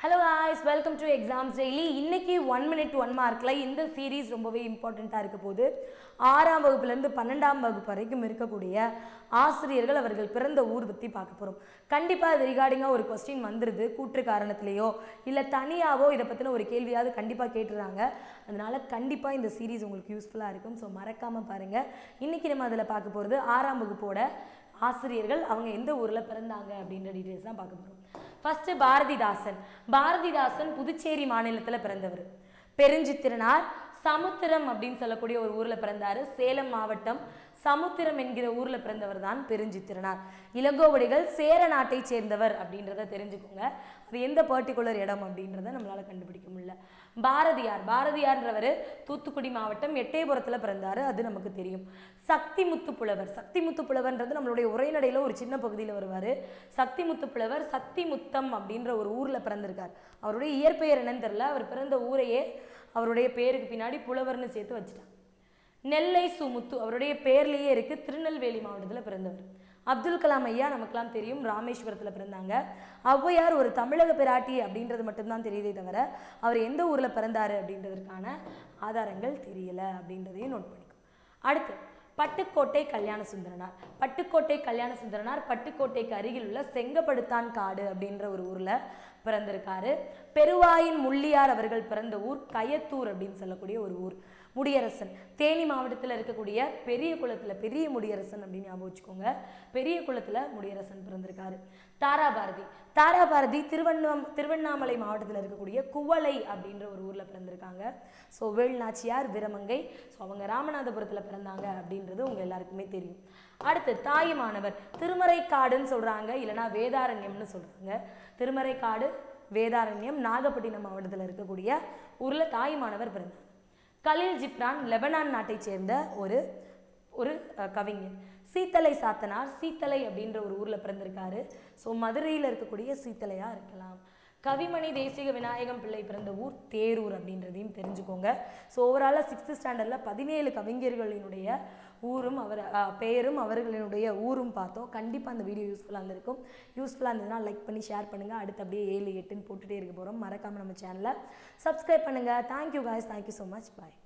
hello guys welcome to exams daily இன்னைக்கு one minute one மார்க்கில் இந்த சீரீஸ் ரொம்பவே இம்பார்ட்டண்ட்டாக இருக்க போது ஆறாம் வகுப்புலேருந்து பன்னெண்டாம் வகுப்பு வரைக்கும் இருக்கக்கூடிய ஆசிரியர்கள் அவர்கள் பிறந்த ஊர் பற்றி பார்க்க போகிறோம் கண்டிப்பாக இது ரிகார்டிங்காக ஒரு கொஸ்டின் வந்துடுது கூற்று காரணத்திலேயோ இல்லை தனியாவோ இதை பற்றின ஒரு கேள்வியாவது கண்டிப்பாக கேட்டுறாங்க அதனால கண்டிப்பாக இந்த சீரீஸ் உங்களுக்கு யூஸ்ஃபுல்லாக இருக்கும் ஸோ மறக்காமல் பாருங்கள் இன்றைக்கி நம்ம அதில் பார்க்க போகிறது ஆறாம் வகுப்போட ஆசிரியர்கள் அவங்க எந்த ஊரில் பிறந்தாங்க அப்படின்ற டீட்டெயில்ஸ் தான் பார்க்க போகிறோம் ஃபர்ஸ்ட் பாரதிதாசன் பாரதிதாசன் புதுச்சேரி மாநிலத்தில் பிறந்தவர் பெருஞ்சித்திரனார் சமுத்திரம் அப்படின்னு சொல்லக்கூடிய ஒரு ஊரில் பிறந்தாரு சேலம் மாவட்டம் சமுத்திரம் என்கிற ஊரில் பிறந்தவர் தான் பெருஞ்சித்திரனார் இளங்கோவடிகள் சேர நாட்டை சேர்ந்தவர் அப்படின்றத தெரிஞ்சுக்கோங்க அது எந்த பர்டிகுலர் இடம் அப்படின்றத நம்மளால கண்டுபிடிக்க முடியல பாரதியார் பாரதியார்ன்றவர் தூத்துக்குடி மாவட்டம் எட்டயபுரத்தில் பிறந்தாரு அது நமக்கு தெரியும் சக்திமுத்து புலவர் சக்திமுத்து புலவர்ன்றது நம்மளுடைய உரைநடையில் ஒரு சின்ன பகுதியில் வருவார் சக்திமுத்து புலவர் சக்திமுத்தம் அப்படின்ற ஒரு ஊரில் பிறந்திருக்கார் அவருடைய இயற்பெயர் என்னன்னு தெரியல அவர் பிறந்த ஊரையே அவருடைய பேருக்கு பின்னாடி புலவர்னு சேர்த்து வச்சுட்டாங்க நெல்லை சுமுத்து அவருடைய பேர்லேயே இருக்கு திருநெல்வேலி மாவட்டத்தில் பிறந்தவர் அப்துல் கலாம் ஐயா நமக்கெல்லாம் தெரியும் ராமேஸ்வரத்தில் பிறந்தாங்க ஔவையார் ஒரு தமிழக பிராட்டி அப்படின்றது மட்டும்தான் தெரியுதே தவிர அவர் எந்த ஊரில் பிறந்தாரு அப்படின்றதற்கான ஆதாரங்கள் தெரியல அப்படின்றதையும் நோட் பண்ணிக்கோ அடுத்து பட்டுக்கோட்டை கல்யாண சுந்தரனார் பட்டுக்கோட்டை கல்யாண சுந்தரனார் பட்டுக்கோட்டைக்கு அருகில் உள்ள செங்கப்படுத்தான் காடு அப்படின்ற ஒரு ஊரில் பிறந்திருக்காரு பெருவாயின் முள்ளியார் அவர்கள் பிறந்த ஊர் கயத்தூர் அப்படின்னு சொல்லக்கூடிய ஒரு ஊர் முடியரசன் தேனி மாவட்டத்தில் இருக்கக்கூடிய பெரிய குளத்தில் பெரிய முடியரசன் அப்படின்னு ஞாபகம் வச்சுக்கோங்க பெரிய குளத்தில் முடியரசன் பிறந்திருக்காரு தாராபாரதி தாராபாரதி திருவண்ணாம் திருவண்ணாமலை மாவட்டத்தில் இருக்கக்கூடிய குவளை அப்படின்ற ஒரு ஊரில் பிறந்திருக்காங்க ஸோ வேல்நாச்சியார் வீரமங்கை ஸோ அவங்க ராமநாதபுரத்தில் பிறந்தாங்க அப்படின்றது உங்கள் எல்லாருக்குமே தெரியும் அடுத்து தாயுமானவர் திருமறைக்காடுன்னு சொல்கிறாங்க இல்லைனா வேதாரண்யம்னு சொல்கிறாங்க திருமறைக்காடு வேதாரண்யம் நாகப்பட்டினம் மாவட்டத்தில் இருக்கக்கூடிய ஊரில் தாயுமானவர் பிறந்தாங்க கலில் ஜிப்ரான் லெபனான் நாட்டைச் சேர்ந்த ஒரு ஒரு அஹ், கவிஞர் சீத்தலை சாத்தனார் சீத்தலை அப்படின்ற ஒரு ஊரில் பிறந்திருக்காரு ஸோ மதுரையில் இருக்கக்கூடிய சீத்தலையாக இருக்கலாம் கவிமணி தேசிக விநாயகம் பிள்ளை பிறந்த ஊர் தேரூர் அப்படின்றதையும் தெரிஞ்சுக்கோங்க ஸோ ஓவராலாக சிக்ஸ்த் ஸ்டாண்டர்டில் பதினேழு கவிஞர்களினுடைய ஊரும் அவர் அஹ், பெயரும் அவர்களினுடைய ஊரும் பார்த்தோம் கண்டிப்பாக அந்த வீடியோ யூஸ்ஃபுல்லாக இருந்திருக்கும் யூஸ்ஃபுல்லாக இருந்ததுன்னா லைக் பண்ணி ஷேர் பண்ணுங்கள் அடுத்து அப்படியே ஏழு எட்டுன்னு போட்டுகிட்டே இருக்க போகிறோம் மறக்காமல் நம்ம சேனலை சப்ஸ்கிரைப் பண்ணுங்கள் thank you guys thank you so much பாய்